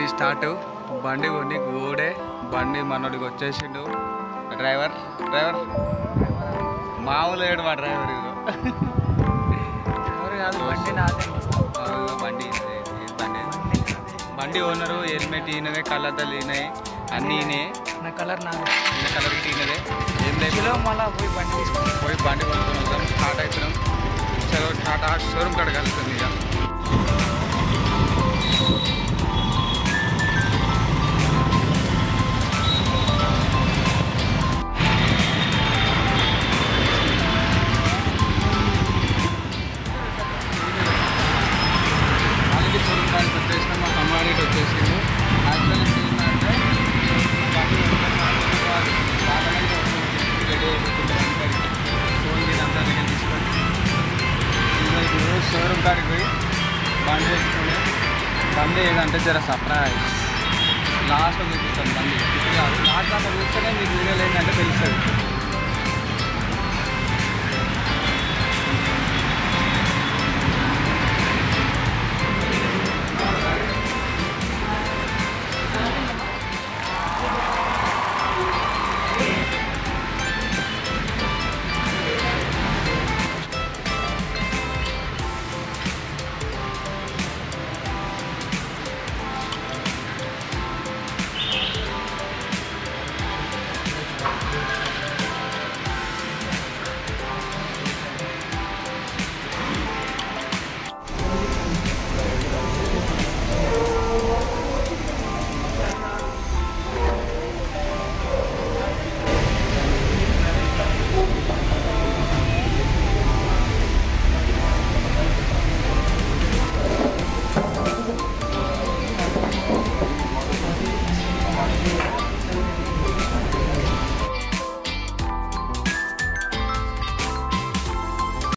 బండి స్టార్ట్ బండి కొని గోడే బండి మనోడికి వచ్చేసిండు డ్రైవర్ డ్రైవర్ మామూలు లేడు మా డ్రైవర్ ఇదిగో ఎవరు కాదు బండి నాదే ఆ, ఇదిగో బండి ఇది, ఇది బండి బండి ఓనరు హెల్మెట్ ఈయనదే కళ్ళద్దాలు ఈయనవి అన్నీ ఈయనే నా కలర్ నాదే ఈయన కలర్కి ఈయనదే ఏం లేదు కిలో మళ్ళా పోయి బండి తీసుకుంటాం పోయి బండి కొనుక్కొని వద్దాం స్టార్ట్ అవుతున్నాం చలో టాటా షోరూమ్ కాడ కలుస్తుంది ఇక ఆల్రెడీ షోరూమ్ కాడికి వచ్చేసినాం మా కమ్మాడికి వచ్చేసింది యాక్చువల్లీ ఏంటంటే బండి కొనుక్కోవాలి. బాగానే రెడీ అయిపోతుంది బండి కాడికి. ఫోన్ ఇదంతా నేను తీసుకొని ఇంకా ఇప్పుడు షోరూమ్ కాడికి పోయి బండి తెచ్చుకుని బండి ఏదంటే జర సర్ప్రైజ్ లాస్ట్లో చూపిస్తాను బండి ఇప్పుడు కాదు లాస్ట్ దాకా చూస్తేనే మీకు వీడియోలు ఏంటంటే తెలుస్తుంది